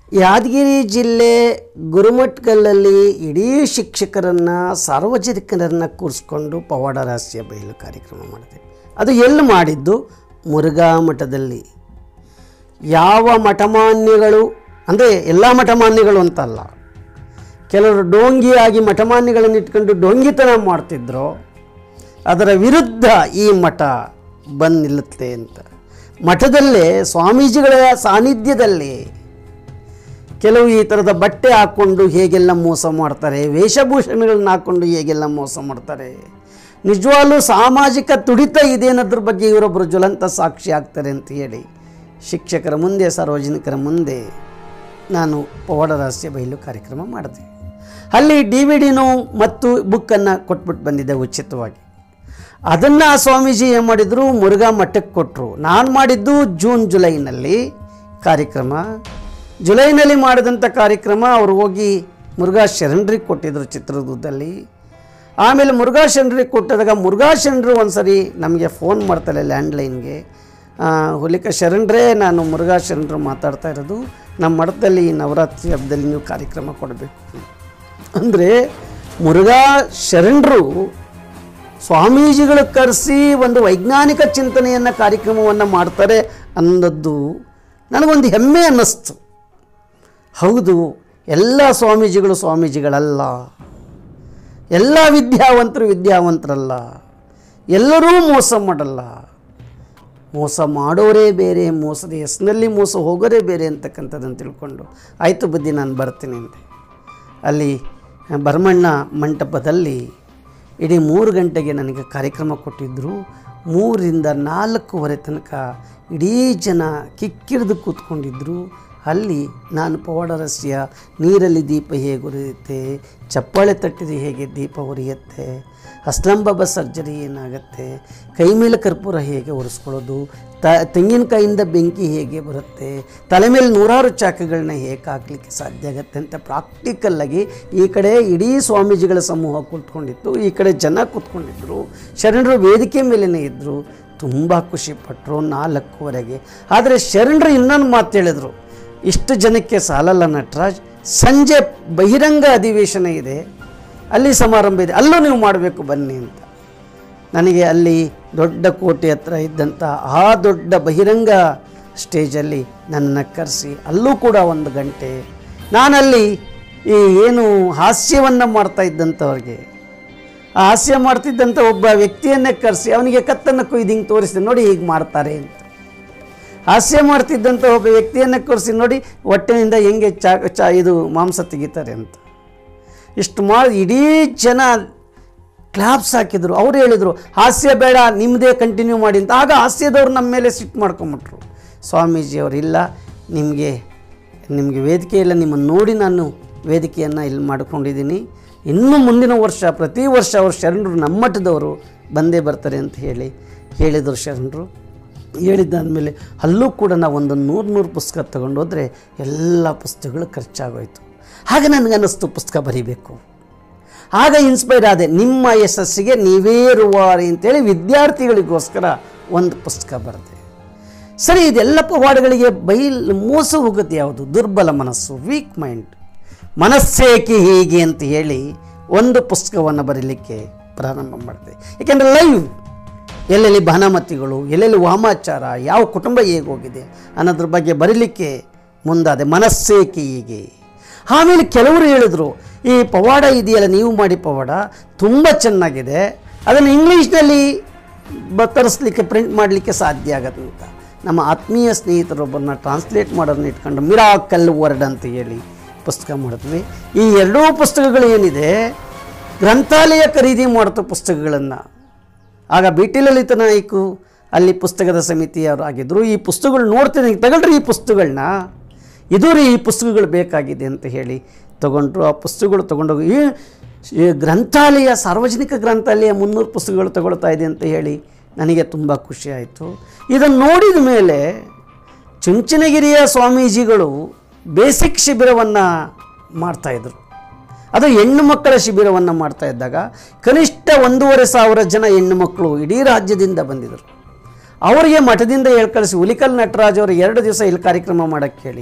ಯಾದಗಿರಿ ಜಿಲ್ಲೆ ಗುರುಮಠ್ಕಲ್ಲಲ್ಲಿ ಇಡೀ ಶಿಕ್ಷಕರನ್ನು ಸಾರ್ವಜನಿಕರನ್ನು ಕೂರಿಸ್ಕೊಂಡು ಪವಾಡ ರಹಸ್ಯ ಬಯಲು ಕಾರ್ಯಕ್ರಮ ಮಾಡಿದೆ ಅದು ಎಲ್ಲಿ ಮಾಡಿದ್ದು ಮುರುಘಾ ಮಠದಲ್ಲಿ ಯಾವ ಮಠಮಾನ್ಯಗಳು ಅಂದರೆ ಎಲ್ಲ ಮಠಮಾನ್ಯಗಳು ಅಂತಲ್ಲ ಕೆಲವರು ಡೋಂಗಿಯಾಗಿ ಮಠಮಾನ್ಯಗಳನ್ನು ಇಟ್ಕೊಂಡು ಡೋಂಗಿತನ ಮಾಡ್ತಿದ್ರು ಅದರ ವಿರುದ್ಧ ಈ ಮಠ ಬಂದು ನಿಲ್ಲುತ್ತೆ ಅಂತ ಮಠದಲ್ಲೇ ಸ್ವಾಮೀಜಿಗಳ ಸಾನ್ನಿಧ್ಯದಲ್ಲಿ ಕೆಲವು ಈ ಥರದ ಬಟ್ಟೆ ಹಾಕ್ಕೊಂಡು ಹೇಗೆಲ್ಲ ಮೋಸ ಮಾಡ್ತಾರೆ ವೇಷಭೂಷಣಗಳನ್ನ ಹಾಕ್ಕೊಂಡು ಹೇಗೆಲ್ಲ ಮೋಸ ಮಾಡ್ತಾರೆ ನಿಜವಾಗ್ಲೂ ಸಾಮಾಜಿಕ ತುಡಿತ ಇದೆ ಅನ್ನೋದ್ರ ಬಗ್ಗೆ ಇವರೊಬ್ಬರು ಜ್ವಲಂತ ಸಾಕ್ಷಿ ಆಗ್ತಾರೆ ಅಂತ ಹೇಳಿ ಶಿಕ್ಷಕರ ಮುಂದೆ ಸಾರ್ವಜನಿಕರ ಮುಂದೆ ನಾನು ಪವಾಡ ರಹಸ್ಯ ಬಯಲು ಕಾರ್ಯಕ್ರಮ ಮಾಡಿದೆ ಅಲ್ಲಿ ಡಿ ವಿ ಡಿನೂ ಮತ್ತು ಬುಕ್ಕನ್ನು ಕೊಟ್ಬಿಟ್ಟು ಬಂದಿದ್ದೆ ಉಚಿತವಾಗಿ ಅದನ್ನು ಆ ಸ್ವಾಮೀಜಿ ಏನು ಮಾಡಿದರು ಮುರುಘಾ ಮಠಕ್ಕೆ ಕೊಟ್ಟರು ನಾನು ಮಾಡಿದ್ದು ಜೂನ್ ಜುಲೈನಲ್ಲಿ ಕಾರ್ಯಕ್ರಮ ಜುಲೈನಲ್ಲಿ ಮಾಡಿದಂಥ ಕಾರ್ಯಕ್ರಮ ಅವರು ಹೋಗಿ ಮುರುಘಾ ಶರಣರಿಗೆ ಕೊಟ್ಟಿದ್ದರು ಚಿತ್ರದುರ್ಗದಲ್ಲಿ ಆಮೇಲೆ ಮುರುಘಾ ಶರಣರಿಗೆ ಕೊಟ್ಟಿದಾಗ ಮುರುಘಾ ಶರಣರು ಒಂದು ಸರಿ ನಮಗೆ ಫೋನ್ ಮಾಡ್ತಾರೆ ಲ್ಯಾಂಡ್ಲೈನ್ಗೆ ಹುಲಿಕ ಶರಣರೇ ನಾನು ಮುರುಘಾ ಶರಣರು ಮಾತಾಡ್ತಾ ಇರೋದು ನಮ್ಮ ಮಠದಲ್ಲಿ ಈ ನವರಾತ್ರಿ ಹಬ್ಬದಲ್ಲಿ ನೀವು ಕಾರ್ಯಕ್ರಮ ಕೊಡಬೇಕು ಅಂದರೆ ಮುರುಘಾ ಶರಣರು ಸ್ವಾಮೀಜಿಗಳು ಕರೆಸಿ ಒಂದು ವೈಜ್ಞಾನಿಕ ಚಿಂತನೆಯನ್ನು ಕಾರ್ಯಕ್ರಮವನ್ನು ಮಾಡ್ತಾರೆ ಅನ್ನೋದು ನನಗೊಂದು ಹೆಮ್ಮೆ ಅನ್ನಿಸ್ತು ಹೌದು ಎಲ್ಲ ಸ್ವಾಮೀಜಿಗಳು ಸ್ವಾಮೀಜಿಗಳಲ್ಲ ಎಲ್ಲ ವಿದ್ಯಾವಂತರು ವಿದ್ಯಾವಂತರಲ್ಲ ಎಲ್ಲರೂ ಮೋಸ ಮಾಡಲ್ಲ ಮೋಸ ಮಾಡೋರೇ ಬೇರೆ ಮೋಸದ ಹೆಸರಿನಲ್ಲಿ ಮೋಸ ಹೋಗೋರೇ ಬೇರೆ ಅಂತಕ್ಕಂಥದ್ದನ್ನು ತಿಳ್ಕೊಂಡು ಆಯಿತು ಬುದ್ಧಿ ನಾನು ಬರ್ತೀನಿ ಅಂದೆ ಅಲ್ಲಿ ಭರಮಣ್ಣ ಮಂಟಪದಲ್ಲಿ ಇಡೀ ಮೂರು ಗಂಟೆಗೆ ನನಗೆ ಕಾರ್ಯಕ್ರಮ ಕೊಟ್ಟಿದ್ದರು ಮೂರಿಂದ ನಾಲ್ಕೂವರೆ ತನಕ ಇಡೀ ಜನ ಕಿಕ್ಕಿರಿದು ಕೂತ್ಕೊಂಡಿದ್ದರು ಅಲ್ಲಿ ನಾನು ಪವಾಡ ರಹಸ್ಯ ನೀರಲ್ಲಿ ದೀಪ ಹೇಗೆ ಉರಿಯುತ್ತೆ ಚಪ್ಪಾಳೆ ತಟ್ಟಿದ ಹೇಗೆ ದೀಪ ಉರಿಯುತ್ತೆ ಹಸ್ತಂಬಬ ಸರ್ಜರಿ ಏನಾಗುತ್ತೆ ಕೈ ಮೇಲೆ ಕರ್ಪೂರ ಹೇಗೆ ಒರೆಸ್ಕೊಳ್ಳೋದು ತ ತೆಂಗಿನಕಾಯಿಂದ ಬೆಂಕಿ ಹೇಗೆ ಬರುತ್ತೆ ತಲೆ ಮೇಲೆ ನೂರಾರು ಚಾಕಗಳನ್ನ ಹೇಗೆ ಹಾಕಲಿಕ್ಕೆ ಸಾಧ್ಯ ಆಗುತ್ತೆ ಅಂತ ಪ್ರಾಕ್ಟಿಕಲ್ಲಾಗಿ ಈ ಕಡೆ ಇಡೀ ಸ್ವಾಮೀಜಿಗಳ ಸಮೂಹ ಕೂತ್ಕೊಂಡಿತ್ತು ಈ ಕಡೆ ಜನ ಕೂತ್ಕೊಂಡಿದ್ದರು ಶರಣರು ವೇದಿಕೆ ಮೇಲೇ ಇದ್ದರು ತುಂಬ ಖುಷಿಪಟ್ಟರು ನಾಲ್ಕೂವರೆಗೆ ಆದರೆ ಶರಣರು ಇನ್ನೊಂದು ಮಾತು ಹೇಳಿದರು ಇಷ್ಟು ಜನಕ್ಕೆ ಸಾಲಲ್ಲ ನಟರಾಜ್ ಸಂಜೆ ಬಹಿರಂಗ ಅಧಿವೇಶನ ಇದೆ ಅಲ್ಲಿ ಸಮಾರಂಭ ಇದೆ ಅಲ್ಲೂ ನೀವು ಮಾಡಬೇಕು ಬನ್ನಿ ಅಂತ ನನಗೆ ಅಲ್ಲಿ ದೊಡ್ಡ ಕೋಟೆ ಹತ್ರ ಇದ್ದಂಥ ಆ ದೊಡ್ಡ ಬಹಿರಂಗ ಸ್ಟೇಜಲ್ಲಿ ನನ್ನನ್ನು ಕರೆಸಿ ಅಲ್ಲೂ ಕೂಡ ಒಂದು ಗಂಟೆ ನಾನಲ್ಲಿ ಈ ಏನು ಹಾಸ್ಯವನ್ನು ಮಾಡ್ತಾ ಇದ್ದಂಥವ್ರಿಗೆ ಆ ಹಾಸ್ಯ ಮಾಡ್ತಿದ್ದಂಥ ಒಬ್ಬ ವ್ಯಕ್ತಿಯನ್ನೇ ಕರೆಸಿ ಅವನಿಗೆ ಕತ್ತನ್ನು ಕೊಯ್ದು ಹಿಂಗೆ ತೋರಿಸಿದೆ ನೋಡಿ ಹೀಗೆ ಮಾಡ್ತಾರೆ ಅಂತ ಹಾಸ್ಯ ಮಾಡ್ತಿದ್ದಂಥ ಒಬ್ಬ ವ್ಯಕ್ತಿಯನ್ನು ಕರೆಸಿ ನೋಡಿ ಹೊಟ್ಟೆನಿಂದ ಹೆಂಗೆ ಚಾ ಚಾ ಇದು ಮಾಂಸ ತೆಗಿತಾರೆ ಅಂತ ಇಷ್ಟು ಮಾಡಿ ಇಡೀ ಜನ ಕ್ಲಾಪ್ಸ್ ಹಾಕಿದ್ರು ಅವ್ರು ಹೇಳಿದರು ಹಾಸ್ಯ ಬೇಡ ನಿಮ್ಮದೇ ಕಂಟಿನ್ಯೂ ಮಾಡಿ ಅಂತ ಆಗ ಹಾಸ್ಯದವ್ರು ನಮ್ಮ ಮೇಲೆ ಸಿಟ್ಟು ಮಾಡ್ಕೊಂಬಿಟ್ರು ಸ್ವಾಮೀಜಿಯವರು ಇಲ್ಲ ನಿಮಗೆ ನಿಮಗೆ ವೇದಿಕೆ ಇಲ್ಲ ನಿಮ್ಮನ್ನು ನೋಡಿ ನಾನು ವೇದಿಕೆಯನ್ನು ಇಲ್ಲಿ ಮಾಡ್ಕೊಂಡಿದ್ದೀನಿ ಇನ್ನು ಮುಂದಿನ ವರ್ಷ ಪ್ರತಿ ವರ್ಷ ಅವರು ಶರಣರು ನಮ್ಮ ಮಠದವರು ಬಂದೇ ಬರ್ತಾರೆ ಅಂತ ಹೇಳಿ ಹೇಳಿದರು ಶರಣರು ಹೇಳಿದ್ದಾದಮೇಲೆ ಅಲ್ಲೂ ಕೂಡ ನಾವು ಒಂದು ನೂರು ನೂರು ಪುಸ್ತಕ ತಗೊಂಡು ಹೋದರೆ ಎಲ್ಲ ಪುಸ್ತಕಗಳು ಖರ್ಚಾಗೋಯ್ತು ಆಗ ನನಗನ್ನಿಸ್ತು ಪುಸ್ತಕ ಬರೀಬೇಕು ಆಗ ಇನ್ಸ್ಪೈರ್ ಆದೆ ನಿಮ್ಮ ಯಶಸ್ಸಿಗೆ ನೀವೇ ರುವಾರಿ ಅಂತೇಳಿ ವಿದ್ಯಾರ್ಥಿಗಳಿಗೋಸ್ಕರ ಒಂದು ಪುಸ್ತಕ ಬರೆದೆ ಸರಿ ಇದೆಲ್ಲ ಪವಾಡಗಳಿಗೆ ಬೈಲ್ ಮೋಸ ಹೋಗುತ್ತೆ ಯಾವುದು ದುರ್ಬಲ ಮನಸ್ಸು ವೀಕ್ ಮೈಂಡ್ ಮನಸ್ಸೇಕೆ ಹೀಗೆ ಅಂತ ಹೇಳಿ ಒಂದು ಪುಸ್ತಕವನ್ನು ಬರೀಲಿಕ್ಕೆ ಪ್ರಾರಂಭ ಮಾಡಿದೆ ಏಕೆಂದರೆ ಲೈವ್ ಎಲ್ಲೆಲ್ಲಿ ಭಾನುಮತಿಗಳು ಎಲ್ಲೆಲ್ಲಿ ವಾಮಾಚಾರ ಯಾವ ಕುಟುಂಬ ಹೇಗೆ ಹೋಗಿದೆ ಅನ್ನೋದ್ರ ಬಗ್ಗೆ ಬರೀಲಿಕ್ಕೆ ಮುಂದಾದೆ ಮನಸ್ಸೇಕೆ ಹೀಗೆ ಆಮೇಲೆ ಕೆಲವರು ಹೇಳಿದರು ಈ ಪವಾಡ ಇದೆಯಲ್ಲ ನೀವು ಮಾಡಿ ಪವಾಡ ತುಂಬ ಚೆನ್ನಾಗಿದೆ ಅದನ್ನು ಇಂಗ್ಲೀಷ್ನಲ್ಲಿ ಬ ತರಿಸ್ಲಿಕ್ಕೆ ಪ್ರಿಂಟ್ ಮಾಡಲಿಕ್ಕೆ ಸಾಧ್ಯ ಆಗತ್ತೆ ಅಂತ ನಮ್ಮ ಆತ್ಮೀಯ ಸ್ನೇಹಿತರೊಬ್ಬರನ್ನ ಟ್ರಾನ್ಸ್ಲೇಟ್ ಮಾಡೋದನ್ನ ಇಟ್ಕೊಂಡು ಮಿರಾಕಲ್ ವರ್ಡ್ ಅಂತ ಹೇಳಿ ಪುಸ್ತಕ ಮಾಡಿದ್ವಿ ಈ ಎರಡೂ ಪುಸ್ತಕಗಳು ಏನಿದೆ ಗ್ರಂಥಾಲಯ ಖರೀದಿ ಮಾಡ್ತು ಪುಸ್ತಕಗಳನ್ನು ಆಗ ಬಿ ಟಿ ಲಲಿತ ನಾಯ್ಕು ಅಲ್ಲಿ ಪುಸ್ತಕದ ಸಮಿತಿಯವರು ಆಗಿದ್ದರು ಈ ಪುಸ್ತಕಗಳು ನೋಡ್ತೀನಿ ತಗೊಳ್ರಿ ಈ ಪುಸ್ತಕಗಳನ್ನ ಇದು ರೀ ಈ ಪುಸ್ತಕಗಳು ಬೇಕಾಗಿದೆ ಅಂತ ಹೇಳಿ ತಗೊಂಡ್ರು ಆ ಪುಸ್ತಕಗಳು ತೊಗೊಂಡೋಗಿ ಈ ಈ ಗ್ರಂಥಾಲಯ ಸಾರ್ವಜನಿಕ ಗ್ರಂಥಾಲಯ ಮುನ್ನೂರು ಪುಸ್ತಕಗಳು ತಗೊಳ್ತಾ ಇದೆ ಅಂತ ಹೇಳಿ ನನಗೆ ತುಂಬ ಖುಷಿ ಆಯಿತು ಇದನ್ನು ನೋಡಿದ ಮೇಲೆ ಚುಂಚನಗಿರಿಯ ಸ್ವಾಮೀಜಿಗಳು ಬೇಸಿಕ್ ಶಿಬಿರವನ್ನು ಮಾಡ್ತಾಯಿದ್ರು ಅದು ಹೆಣ್ಣು ಮಕ್ಕಳ ಶಿಬಿರವನ್ನು ಮಾಡ್ತಾ ಇದ್ದಾಗ ಕನಿಷ್ಠ ಒಂದೂವರೆ ಸಾವಿರ ಜನ ಹೆಣ್ಣು ಮಕ್ಕಳು ಇಡೀ ರಾಜ್ಯದಿಂದ ಬಂದಿದ್ದರು ಅವರಿಗೆ ಮಠದಿಂದ ಹೇಳ್ಕಳಿಸಿ ಹುಲಿಕಲ್ ನಟರಾಜ್ ಅವರು ಎರಡು ದಿವಸ ಇಲ್ಲಿ ಕಾರ್ಯಕ್ರಮ ಮಾಡೋಕ್ಕೆ ಹೇಳಿ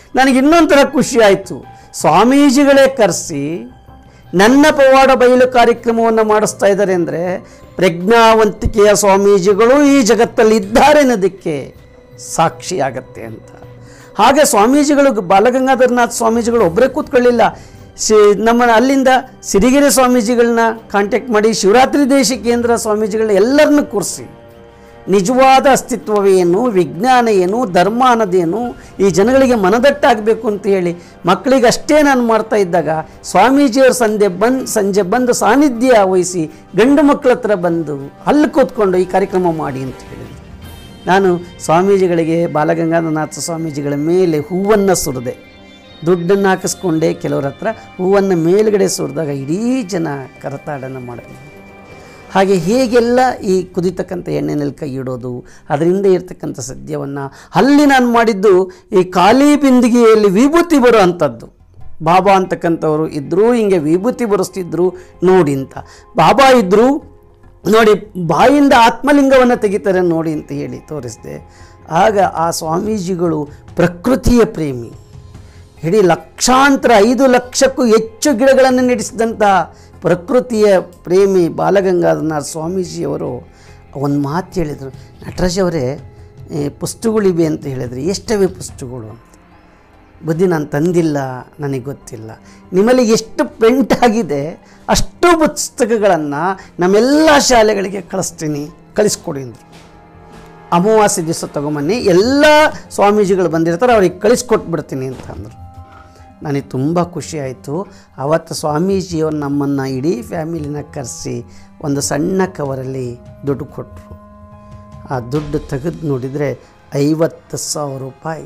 ನನಗೆ ಇನ್ನೊಂಥರ ಖುಷಿ ಆಯಿತು ಸ್ವಾಮೀಜಿಗಳೇ ಕರೆಸಿ ನನ್ನ ಪವಾಡ ಬಯಲು ಕಾರ್ಯಕ್ರಮವನ್ನು ಮಾಡಿಸ್ತಾ ಇದ್ದಾರೆ ಅಂದರೆ ಪ್ರಜ್ಞಾವಂತಿಕೆಯ ಸ್ವಾಮೀಜಿಗಳು ಈ ಜಗತ್ತಲ್ಲಿ ಇದ್ದಾರೆ ಅನ್ನೋದಕ್ಕೆ ಸಾಕ್ಷಿಯಾಗತ್ತೆ ಅಂತ ಹಾಗೆ ಸ್ವಾಮೀಜಿಗಳು ಬಾಲಗಂಗಾಧರನಾಥ್ ಸ್ವಾಮೀಜಿಗಳು ಒಬ್ಬರೇ ಕೂತ್ಕೊಳ್ಳಿಲ್ಲ ಸಿ ನಮ್ಮ ಅಲ್ಲಿಂದ ಸಿರಿಗೆರೆ ಸ್ವಾಮೀಜಿಗಳನ್ನ ಕಾಂಟ್ಯಾಕ್ಟ್ ಮಾಡಿ ಶಿವರಾತ್ರಿ ದೇಶಿ ಕೇಂದ್ರ ಸ್ವಾಮೀಜಿಗಳನ್ನ ಎಲ್ಲರನ್ನೂ ಕೂರಿಸಿ ನಿಜವಾದ ಅಸ್ತಿತ್ವವೇನು ವಿಜ್ಞಾನ ಏನು ಧರ್ಮ ಅನ್ನೋದೇನು ಈ ಜನಗಳಿಗೆ ಮನದಟ್ಟಾಗಬೇಕು ಅಂತ ಹೇಳಿ ಮಕ್ಕಳಿಗೆ ಅಷ್ಟೇ ನಾನು ಮಾಡ್ತಾ ಇದ್ದಾಗ ಸ್ವಾಮೀಜಿಯವರು ಸಂಜೆ ಬಂದು ಸಂಜೆ ಬಂದು ಸಾನ್ನಿಧ್ಯ ವಹಿಸಿ ಗಂಡು ಮಕ್ಕಳ ಹತ್ರ ಬಂದು ಅಲ್ಲಿ ಕೂತ್ಕೊಂಡು ಈ ಕಾರ್ಯಕ್ರಮ ಮಾಡಿ ಅಂತ ಹೇಳಿದ್ರು ನಾನು ಸ್ವಾಮೀಜಿಗಳಿಗೆ ಬಾಲಗಂಗಾಧರನಾಥ ಸ್ವಾಮೀಜಿಗಳ ಮೇಲೆ ಹೂವನ್ನು ಸುರಿದೆ ದುಡ್ಡನ್ನು ಹಾಕಿಸ್ಕೊಂಡೆ ಕೆಲವ್ರ ಹತ್ರ ಹೂವನ್ನು ಮೇಲುಗಡೆ ಸುರಿದಾಗ ಇಡೀ ಜನ ಕರತಾಡನ ಮಾಡಿದ್ರು ಹಾಗೆ ಹೇಗೆಲ್ಲ ಈ ಕುದಿತಕ್ಕಂಥ ಎಣ್ಣೆನಲ್ಲಿ ಕೈ ಇಡೋದು ಅದರಿಂದ ಇರ್ತಕ್ಕಂಥ ಸದ್ಯವನ್ನು ಅಲ್ಲಿ ನಾನು ಮಾಡಿದ್ದು ಈ ಖಾಲಿ ಬಿಂದಿಗೆಯಲ್ಲಿ ವಿಭೂತಿ ಬರೋ ಅಂಥದ್ದು ಬಾಬಾ ಅಂತಕ್ಕಂಥವ್ರು ಇದ್ದರು ಹಿಂಗೆ ವಿಭೂತಿ ಬರೆಸ್ತಿದ್ರು ನೋಡಿ ಅಂತ ಬಾಬಾ ಇದ್ದರು ನೋಡಿ ಬಾಯಿಂದ ಆತ್ಮಲಿಂಗವನ್ನು ತೆಗಿತಾರೆ ನೋಡಿ ಅಂತ ಹೇಳಿ ತೋರಿಸಿದೆ ಆಗ ಆ ಸ್ವಾಮೀಜಿಗಳು ಪ್ರಕೃತಿಯ ಪ್ರೇಮಿ ಇಡೀ ಲಕ್ಷಾಂತರ ಐದು ಲಕ್ಷಕ್ಕೂ ಹೆಚ್ಚು ಗಿಡಗಳನ್ನು ನಡೆಸಿದಂಥ ಪ್ರಕೃತಿಯ ಪ್ರೇಮಿ ಬಾಲಗಂಗಾಧರನಾಥ ಸ್ವಾಮೀಜಿಯವರು ಒಂದು ಮಾತು ಹೇಳಿದರು ನಟರಾಜ್ ಅವರೇ ಏ, ಪುಸ್ತಕಗಳಿವೆ ಅಂತ ಹೇಳಿದ್ರು ಎಷ್ಟವೆ ಪುಸ್ತಕಗಳು ಅಂತ ಬುದ್ಧಿ ನಾನು ತಂದಿಲ್ಲ ನನಗೆ ಗೊತ್ತಿಲ್ಲ ನಿಮ್ಮಲ್ಲಿ ಎಷ್ಟು ಪ್ರಿಂಟ್ ಆಗಿದೆ ಅಷ್ಟು ಪುಸ್ತಕಗಳನ್ನು ನಮ್ಮೆಲ್ಲ ಶಾಲೆಗಳಿಗೆ ಕಳಿಸ್ತೀನಿ ಕಳಿಸ್ಕೊಡಿ ಅಂದರು ಅಮಾವಾಸ್ಯೆ ದಿವಸ ತೊಗೊಂಬನ್ನಿ ಎಲ್ಲ ಸ್ವಾಮೀಜಿಗಳು ಬಂದಿರ್ತಾರೆ ಅವ್ರಿಗೆ ಕಳಿಸ್ಕೊಟ್ಬಿಡ್ತೀನಿ ಅಂತ ಅಂದರು ನನಗೆ ತುಂಬ ಖುಷಿ ಆಯಿತು ಆವತ್ತು ಸ್ವಾಮೀಜಿಯವರು ನಮ್ಮನ್ನು ಇಡೀ ಫ್ಯಾಮಿಲಿನ ಕರೆಸಿ ಒಂದು ಸಣ್ಣ ಕವರಲ್ಲಿ ದುಡ್ಡು ಕೊಟ್ಟರು ಆ ದುಡ್ಡು ತೆಗೆದು ನೋಡಿದರೆ ಐವತ್ತು ಸಾವಿರ ರೂಪಾಯಿ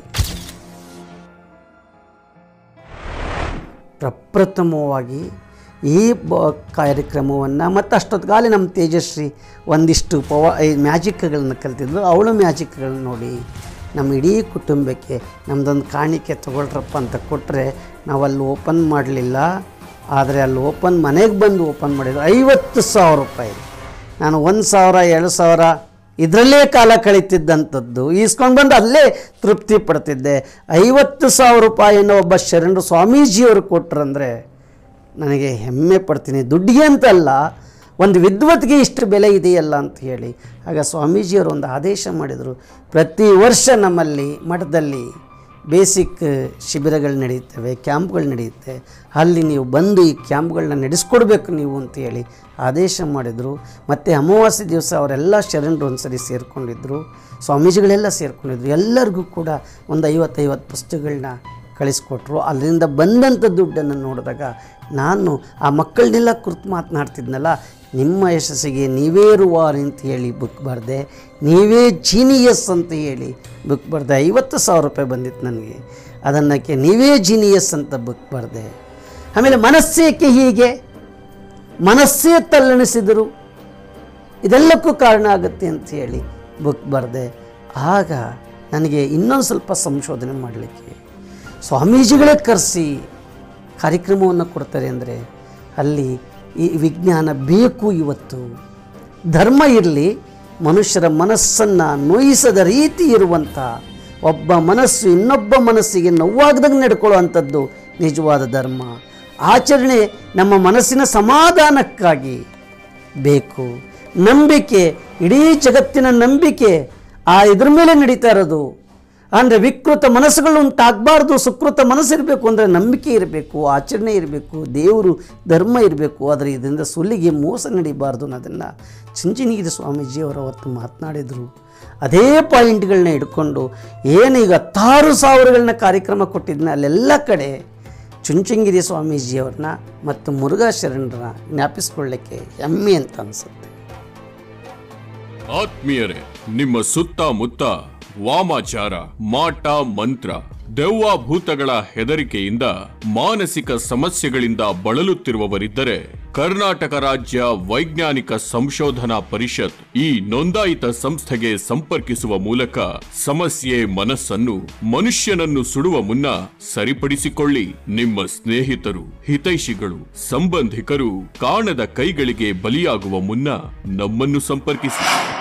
ಪ್ರಪ್ರಥಮವಾಗಿ ಈ ಬ ಕಾರ್ಯಕ್ರಮವನ್ನು ಮತ್ತು ಅಷ್ಟೊತ್ತಿಗಾಲಿ ನಮ್ಮ ತೇಜಶ್ರೀ ಒಂದಿಷ್ಟು ಪವ ಈ ಮ್ಯಾಜಿಕ್ಗಳನ್ನು ಕಲ್ತಿದ್ರು ಅವಳು ಮ್ಯಾಜಿಕ್ಗಳನ್ನ ನೋಡಿ ನಮ್ಮ ಇಡೀ ಕುಟುಂಬಕ್ಕೆ ನಮ್ಮದೊಂದು ಕಾಣಿಕೆ ತಗೊಳ್ರಪ್ಪ ಅಂತ ಕೊಟ್ಟರೆ ನಾವು ಅಲ್ಲಿ ಓಪನ್ ಮಾಡಲಿಲ್ಲ ಆದರೆ ಅಲ್ಲಿ ಓಪನ್ ಮನೆಗೆ ಬಂದು ಓಪನ್ ಮಾಡಿದ್ರು ಐವತ್ತು ಸಾವಿರ ರೂಪಾಯಿ ನಾನು ಒಂದು ಸಾವಿರ ಎರಡು ಸಾವಿರ ಇದರಲ್ಲೇ ಕಾಲ ಕಳೀತಿದ್ದಂಥದ್ದು ಈಸ್ಕೊಂಡು ಬಂದು ಅಲ್ಲೇ ತೃಪ್ತಿ ಪಡ್ತಿದ್ದೆ ಐವತ್ತು ಸಾವಿರ ರೂಪಾಯಿಯನ್ನು ಒಬ್ಬ ಶರಣರು ಸ್ವಾಮೀಜಿಯವರು ಕೊಟ್ರಂದರೆ ನನಗೆ ಹೆಮ್ಮೆ ಪಡ್ತೀನಿ ದುಡ್ಡಿಗೆ ಅಂತಲ್ಲ ಒಂದು ವಿದ್ವತ್ಗೆ ಇಷ್ಟು ಬೆಲೆ ಇದೆಯಲ್ಲ ಅಂತ ಹೇಳಿ ಆಗ ಸ್ವಾಮೀಜಿಯವರು ಒಂದು ಆದೇಶ ಮಾಡಿದರು ಪ್ರತಿ ವರ್ಷ ನಮ್ಮಲ್ಲಿ ಮಠದಲ್ಲಿ ಬೇಸಿಕ್ ಶಿಬಿರಗಳು ನಡೆಯುತ್ತವೆ ಕ್ಯಾಂಪ್ಗಳು ನಡೆಯುತ್ತೆ ಅಲ್ಲಿ ನೀವು ಬಂದು ಈ ಕ್ಯಾಂಪ್ಗಳನ್ನ ನಡೆಸ್ಕೊಡ್ಬೇಕು ನೀವು ಅಂತ ಹೇಳಿ ಆದೇಶ ಮಾಡಿದರು ಮತ್ತು ಅಮಾವಾಸ್ಯೆ ದಿವಸ ಅವರೆಲ್ಲ ಶರಣರು ಒಂದು ಸರಿ ಸೇರಿಕೊಂಡಿದ್ದರು ಸ್ವಾಮೀಜಿಗಳೆಲ್ಲ ಸೇರಿಕೊಂಡಿದ್ರು ಎಲ್ಲರಿಗೂ ಕೂಡ ಒಂದು ಐವತ್ತೈವತ್ತು ಪುಸ್ತಕಗಳನ್ನ ಕಳಿಸ್ಕೊಟ್ರು ಅಲ್ಲಿಂದ ಬಂದಂಥ ದುಡ್ಡನ್ನು ನೋಡಿದಾಗ ನಾನು ಆ ಮಕ್ಕಳನ್ನೆಲ್ಲ ಕುರಿತು ಮಾತನಾಡ್ತಿದ್ನಲ್ಲ ನಿಮ್ಮ ಯಶಸ್ಸಿಗೆ ನೀವೇ ರುವಾರ್ ಅಂತ ಹೇಳಿ ಬುಕ್ ಬರೆದೆ ನೀವೇ ಜೀನಿಯಸ್ ಅಂತ ಹೇಳಿ ಬುಕ್ ಬರೆದೆ ಐವತ್ತು ಸಾವಿರ ರೂಪಾಯಿ ಬಂದಿತ್ತು ನನಗೆ ಅದನ್ನಕ್ಕೆ ನೀವೇ ಜೀನಿಯಸ್ ಅಂತ ಬುಕ್ ಬರೆದೆ ಆಮೇಲೆ ಮನಸ್ಸೇಕೆ ಹೀಗೆ ಮನಸ್ಸೇ ತಲ್ಲಣಿಸಿದರು ಇದೆಲ್ಲಕ್ಕೂ ಕಾರಣ ಆಗುತ್ತೆ ಅಂತ ಹೇಳಿ ಬುಕ್ ಬರೆದೆ ಆಗ ನನಗೆ ಇನ್ನೊಂದು ಸ್ವಲ್ಪ ಸಂಶೋಧನೆ ಮಾಡಲಿಕ್ಕೆ ಸ್ವಾಮೀಜಿಗಳೇ ಕರೆಸಿ ಕಾರ್ಯಕ್ರಮವನ್ನು ಕೊಡ್ತಾರೆ ಅಂದರೆ ಅಲ್ಲಿ ಈ ವಿಜ್ಞಾನ ಬೇಕು ಇವತ್ತು ಧರ್ಮ ಇರಲಿ ಮನುಷ್ಯರ ಮನಸ್ಸನ್ನು ನೋಯಿಸದ ರೀತಿ ಇರುವಂಥ ಒಬ್ಬ ಮನಸ್ಸು ಇನ್ನೊಬ್ಬ ಮನಸ್ಸಿಗೆ ನೋವಾಗದಾಗ ನಡ್ಕೊಳ್ಳುವಂಥದ್ದು ನಿಜವಾದ ಧರ್ಮ ಆಚರಣೆ ನಮ್ಮ ಮನಸ್ಸಿನ ಸಮಾಧಾನಕ್ಕಾಗಿ ಬೇಕು ನಂಬಿಕೆ ಇಡೀ ಜಗತ್ತಿನ ನಂಬಿಕೆ ಆ ಇದ್ರ ಮೇಲೆ ನಡೀತಾ ಇರೋದು ಅಂದರೆ ವಿಕೃತ ಮನಸ್ಸುಗಳು ಉಂಟಾಗಬಾರ್ದು ಸುಕೃತ ಮನಸ್ಸಿರಬೇಕು ಅಂದರೆ ನಂಬಿಕೆ ಇರಬೇಕು ಆಚರಣೆ ಇರಬೇಕು ದೇವರು ಧರ್ಮ ಇರಬೇಕು ಆದರೆ ಇದರಿಂದ ಸುಲಿಗೆ ಮೋಸ ನಡೀಬಾರ್ದು ಅನ್ನೋದನ್ನು ಚುಂಚನಗಿರಿ ಸ್ವಾಮೀಜಿಯವರು ಅವತ್ತು ಮಾತನಾಡಿದರು ಅದೇ ಪಾಯಿಂಟ್ಗಳನ್ನ ಇಟ್ಕೊಂಡು ಏನು ಈಗ ಹತ್ತಾರು ಸಾವಿರಗಳನ್ನ ಕಾರ್ಯಕ್ರಮ ಕೊಟ್ಟಿದ್ದನ್ನ ಅಲ್ಲೆಲ್ಲ ಕಡೆ ಚುಂಚನಗಿರಿ ಸ್ವಾಮೀಜಿಯವ್ರನ್ನ ಮತ್ತು ಮುರುಘಾ ಶರಣರನ್ನ ಜ್ಞಾಪಿಸ್ಕೊಳ್ಳಿಕ್ಕೆ ಹೆಮ್ಮೆ ಅಂತ ಅನಿಸುತ್ತೆ ಆತ್ಮೀಯರೇ ನಿಮ್ಮ ಸುತ್ತಮುತ್ತ ವಾಮಾಚಾರ ಮಾಟ ಮಂತ್ರ ದೆವ್ವ ಭೂತಗಳ ಹೆದರಿಕೆಯಿಂದ ಮಾನಸಿಕ ಸಮಸ್ಯೆಗಳಿಂದ ಬಳಲುತ್ತಿರುವವರಿದ್ದರೆ ಕರ್ನಾಟಕ ರಾಜ್ಯ ವೈಜ್ಞಾನಿಕ ಸಂಶೋಧನಾ ಪರಿಷತ್ ಈ ನೋಂದಾಯಿತ ಸಂಸ್ಥೆಗೆ ಸಂಪರ್ಕಿಸುವ ಮೂಲಕ ಸಮಸ್ಯೆ ಮನಸ್ಸನ್ನು ಮನುಷ್ಯನನ್ನು ಸುಡುವ ಮುನ್ನ ಸರಿಪಡಿಸಿಕೊಳ್ಳಿ ನಿಮ್ಮ ಸ್ನೇಹಿತರು ಹಿತೈಷಿಗಳು ಸಂಬಂಧಿಕರು ಕಾಣದ ಕೈಗಳಿಗೆ ಬಲಿಯಾಗುವ ಮುನ್ನ ನಮ್ಮನ್ನು ಸಂಪರ್ಕಿಸಿ